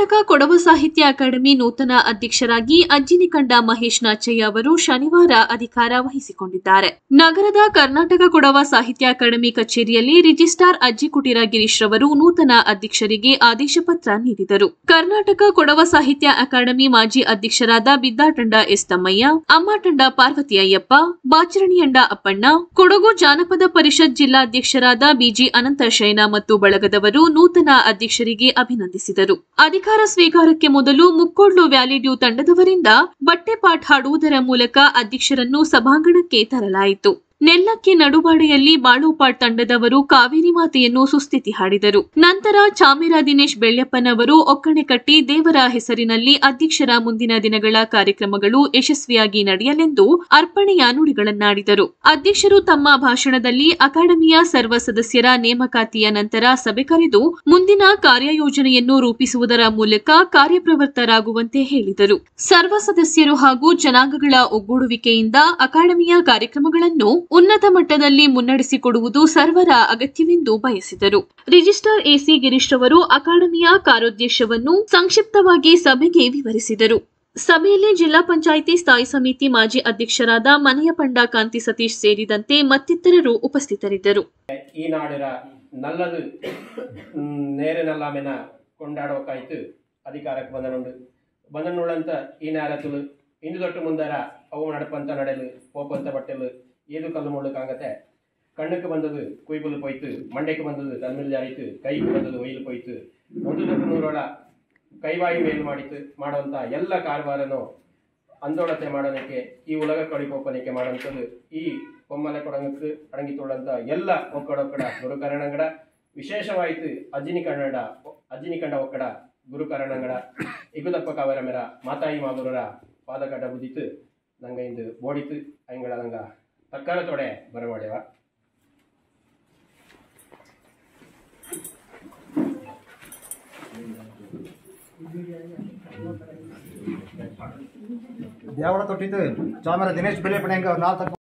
ಕರ್ನಾಟಕ ಕೊಡವ ಸಾಹಿತ್ಯ ಅಕಾಡೆಮಿ ನೂತನ ಅಧ್ಯಕ್ಷರಾಗಿ ಅಜ್ಜಿನಿಕಂಡ ಮಹೇಶ್ ನಾಚಯ್ಯ ಅವರು ಶನಿವಾರ ಅಧಿಕಾರ ವಹಿಸಿಕೊಂಡಿದ್ದಾರೆ ನಗರದ ಕರ್ನಾಟಕ ಕೊಡವ ಸಾಹಿತ್ಯ ಅಕಾಡೆಮಿ ಕಚೇರಿಯಲ್ಲಿ ರಿಜಿಸ್ಟ್ರಾರ್ ಅಜ್ಜಿ ಕುಟೀರ ಗಿರೀಶ್ ರವರು ನೂತನ ಅಧ್ಯಕ್ಷರಿಗೆ ಆದೇಶ ಪತ್ರ ನೀಡಿದರು ಕರ್ನಾಟಕ ಕೊಡವ ಸಾಹಿತ್ಯ ಅಕಾಡೆಮಿ ಮಾಜಿ ಅಧ್ಯಕ್ಷರಾದ ಬಿದ್ದಾಟಂಡ ಎಸ್ ತಮ್ಮಯ್ಯ ಅಮ್ಮಟಂಡ ಪಾರ್ವತಿ ಅಯ್ಯಪ್ಪ ಬಾಚರಣಿಯಂಡ ಅಪ್ಪಣ್ಣ ಕೊಡಗು ಜಾನಪದ ಪರಿಷತ್ ಜಿಲ್ಲಾಧ್ಯಕ್ಷರಾದ ಬಿಜಿ ಅನಂತ ಶಯನ ಮತ್ತು ಬಳಗದವರು ನೂತನ ಅಧ್ಯಕ್ಷರಿಗೆ ಅಭಿನಂದಿಸಿದರು ಅಧಿಕಾರ ಸ್ವೀಕಾರಕ್ಕೆ ಮೊದಲು ಮುಕ್ಕೋಡ್ಲು ವ್ಯಾಲಿ ಡ್ಯೂ ತಂಡದವರಿಂದ ಬಟ್ಟೆ ಪಾಠ ಹಾಡುವುದರ ಮೂಲಕ ಅಧ್ಯಕ್ಷರನ್ನು ಸಭಾಂಗಣಕ್ಕೆ ತರಲಾಯಿತು ನೆಲ್ಲಕ್ಕೆ ನಡುವಾಡೆಯಲ್ಲಿ ಬಾಳುಪಾಟ್ ತಂಡದವರು ಕಾವೇರಿ ಮಾತೆಯನ್ನು ಸುಸ್ಥಿತಿ ಹಾಡಿದರು ನಂತರ ಚಾಮೇರ ದಿನೇಶ್ ಬೆಳ್ಯಪ್ಪನವರು ಒಕ್ಕಣೆ ಕಟ್ಟಿ ದೇವರ ಹೆಸರಿನಲ್ಲಿ ಅಧ್ಯಕ್ಷರ ಮುಂದಿನ ದಿನಗಳ ಕಾರ್ಯಕ್ರಮಗಳು ಯಶಸ್ವಿಯಾಗಿ ನಡೆಯಲೆಂದು ಅರ್ಪಣೆಯ ನುಡಿಗಳನ್ನಾಡಿದರು ಅಧ್ಯಕ್ಷರು ತಮ್ಮ ಭಾಷಣದಲ್ಲಿ ಅಕಾಡೆಮಿಯ ಸರ್ವ ಸದಸ್ಯರ ನೇಮಕಾತಿಯ ನಂತರ ಸಭೆ ಕರೆದು ಮುಂದಿನ ಕಾರ್ಯಯೋಜನೆಯನ್ನು ರೂಪಿಸುವುದರ ಮೂಲಕ ಕಾರ್ಯಪ್ರವೃತ್ತರಾಗುವಂತೆ ಹೇಳಿದರು ಸರ್ವ ಸದಸ್ಯರು ಹಾಗೂ ಜನಾಂಗಗಳ ಒಗ್ಗೂಡುವಿಕೆಯಿಂದ ಅಕಾಡೆಮಿಯ ಕಾರ್ಯಕ್ರಮಗಳನ್ನು ಉನ್ನತ ಮಟ್ಟದಲ್ಲಿ ಮುನ್ನಡೆಸಿಕೊಡುವುದು ಸರ್ವರ ಅಗತ್ಯವೆಂದು ಬಯಸಿದರು ರಿಜಿಸ್ಟ್ರಾರ್ ಎಸಿ ಗಿರೀಶ್ ಅವರು ಅಕಾಡೆಮಿಯ ಕಾರ್ಯೋದ್ದೇಶವನ್ನು ಸಂಕ್ಷಿಪ್ತವಾಗಿ ಸಭೆಗೆ ವಿವರಿಸಿದರು ಸಭೆಯಲ್ಲಿ ಜಿಲ್ಲಾ ಪಂಚಾಯಿತಿ ಸ್ಥಾಯಿ ಸಮಿತಿ ಮಾಜಿ ಅಧ್ಯಕ್ಷರಾದ ಮನೆಯ ಪಂಡ ಕಾಂತಿ ಸತೀಶ್ ಸೇರಿದಂತೆ ಮತ್ತಿತರರು ಉಪಸ್ಥಿತರಿದ್ದರು ഈ നാടിര നല്ലത് നേരെനല്ലാമെന്ന ಕೊಂಡಾಡೋಕಾಯ್ತು ಅಧಿಕಾರಕ್ಕೆ ಬಂದನುಂಡು ಬಂದನುಳ್ಳಂತ ಈ ನೇರತುಲು ಇಂದು ತೊಟ್ಟು ಮುಂದರ ಅವು ನಡಪಂತ ನಡೆಲು ಪೋಪಂತ ಬಟ್ಟೆಲು ಏದು ಕಲ್ಲು ಮುಳ್ಳು ಕಾಂಗತೆ ಕಣ್ಣಕ್ಕೆ ಬಂದದು ಕುಯ್ಬುಲು ಪೋಯ್ತು ಮಂಡೆಗೆ ಬಂದದು ತನ್ಮಿಲ್ ಜಾರಿತು ಕೈಗೆ ಬಂದದು ಒಯ್ಲು ಪೋಯ್ತು ಒಂದು ತೊಟ್ಟು ನೂರೊಳ ಕೈವಾಯಿ ಮೇಲು ಮಾಡಿತು ಮಾಡುವಂತ ಎಲ್ಲ ಕಾರವಾರನು ಅಂದೋಳತೆ ಮಾಡೋದಕ್ಕೆ ಈ ಉಲಗ ಕಳಿಪೋಪನಿಕೆ ಮಾಡೋಂಥದ್ದು ಈ பொம்மலை ಕೊಡಂಗಕ್ಕೆ ಅಡಂಗಿತುಳ್ಳಂತ ಎಲ್ಲ ಒಕ್ಕಡೊಕ್ಕಡ ಗುರುಕರಣಂಗಡ ವಿಶೇಷವಾಯಿತು ಅಜ್ಜಿನಿ ಕನ್ನಡ ಅಜ್ಜಿನಿ ಕಂಡ ಒಕ್ಕಡ ಗುರುಕರಣಂಗಡ ಇಗುದಪ್ಪ ಕವರ ಮೇರ ಮಾತಾಯಿ ಮಾಲೂರರ ಪಾದಕಡ್ಡ ಬುದಿತು ನಂಗ ಇಂದು ಬೋಡಿತು ಅಂಗಳ ನಂಗ ತಕ್ಕರ ತೊಡೆ ಬರಮಾಡ್ಯವ ದೇವಳ ತೊಟ್ಟಿದ್ದು ಚಾಮರ ದಿನೇಶ್ ಬೆಲೆ ಪಣೆ ನಾಲ್ಕು